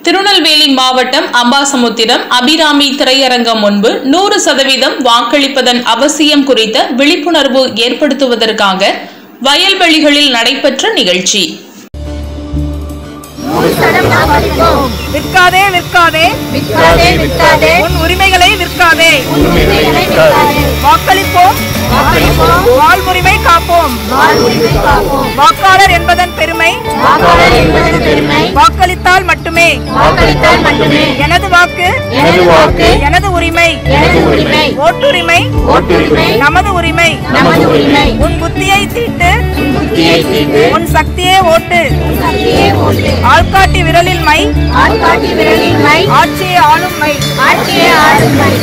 திருநெல்வேலி மாவட்டம் அம்பாசமுத்திரம் அபிராமி திரையரங்கம் முன்பு நூறு சதவீதம் வாக்களிப்பதன் அவசியம் குறித்த விழிப்புணர்வு ஏற்படுத்துவதற்காக வயல்வெளிகளில் நடைபெற்ற நிகழ்ச்சி விற்காதே விற்காதே விற்காதே விற்காதே உன் உரிமைகளை விற்காதே உரிமைகளை விற்காதே வாக்களிப்போம் வாக்களிப்போம் வாழ்வுரிமை காப்போம் வாழ்வுரிமை காப்போம் வாக்காளர் என்பதன் பெருமை வாக்காளர் என்பதன் பெருமை வாக்களித்தால் மட்டுமே வாக்களித்தால் மட்டுமே எனது வாக்கு எனது வாக்கு எனது உரிமை எனது உரிமை ஓட்டுரிமை ஓட்டுரிமை நமது உரிமை நமது உரிமை உன் புத்தியை தீட்டு புத்தியை தீட்டு உன் சக்தியே ஓட்டு சக்தியே ஓட்டு ஆள்காட்டி விரலில் மை ஆள்காட்டி விரலில் மை ஆட்சியை ஆளும் மை ஆட்சியே ஆளுமை